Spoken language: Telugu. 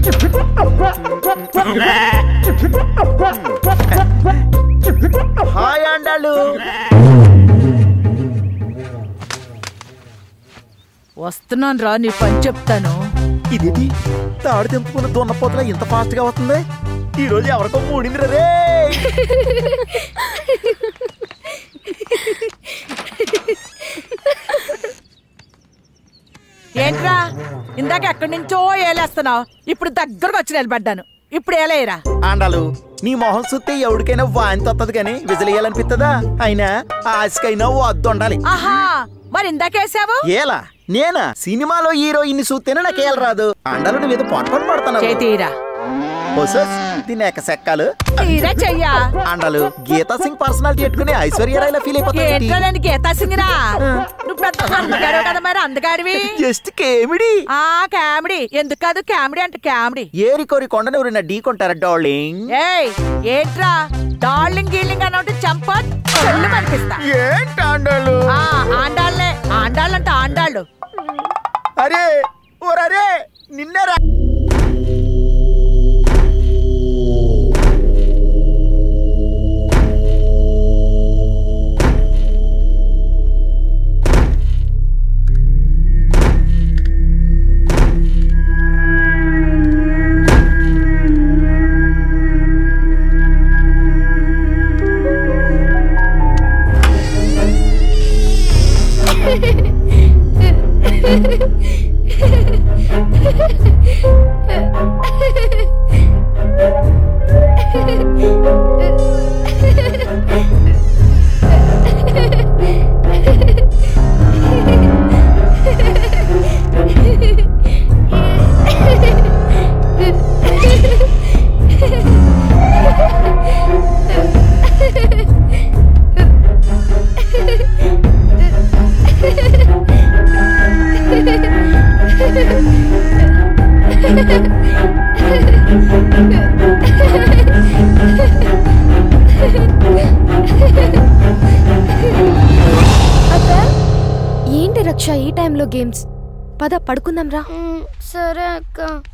హాయ్ అండాలు వస్తున్నాను రా నీ పని చెప్తాను ఇదేంటి తాడు తెంపుకున్న దున్నపోతల ఇంత ఫాస్ట్ గా వస్తుంది ఈ రోజు ఎవరికో మూడింది రే ఏంట్రా ఇందాక ఎక్కడి నుంచో ఏలేస్తున్నావు ఇప్పుడు దగ్గరకు వచ్చి నిలబడ్డాను ఇప్పుడు ఏలేయరా అండాలు నీ మొహం చూస్తే ఎవరికైనా వాంతి వస్తుంది కానీ విజలేయాలనిపిస్తుందా అయినా ఆశకైనా వద్దు ఉండాలి ఆహా మరి ఇందాకేసావు ఏలా నేనా సినిమాలో హీరోయిన్ చూస్తేనే నాకు ఏల రాదు అండాలు నువ్వు ఏదో పొట్టని పడుతున్నావు చేతీరా బొసస్, దీని ఎక్కసెక్కాలు తీరా చెయ్యా అండాలు గీతా సింగ్ పర్సనాలిటీ పెట్టుకుని ఐశ్వర్యరాయ్లా ఫీల్ ఏంట్రా అయిపోతుంది నేను గీతా సింగిరా నువ్వు పెద్ద అందగాడు కదా మరి అందగాడివి జస్ట్ కేమిడి ఆ కామెడీ ఎందుకు కాదు కామెడీ అంటే కామెడీ ఏరి కోరి కొండను ఎవరైనా ఢీ కొంటారా డార్లింగ్ ఏయ్ ఏంట్రా డార్లింగ్ గీలింగ్ అన్నట్టు చంప చెల్లు అనిపిస్తా ఏంటాండాలు ఆ ఆండాళ్ళే ఆండాళ్ళంటే ఆండాళ్ళు అరే ఓరరే నిన్నరా అక్క ఏంటి రక్ష ఈ టైంలో గేమ్స్ పద పడుకుందాం రా మ్, సరే అక్క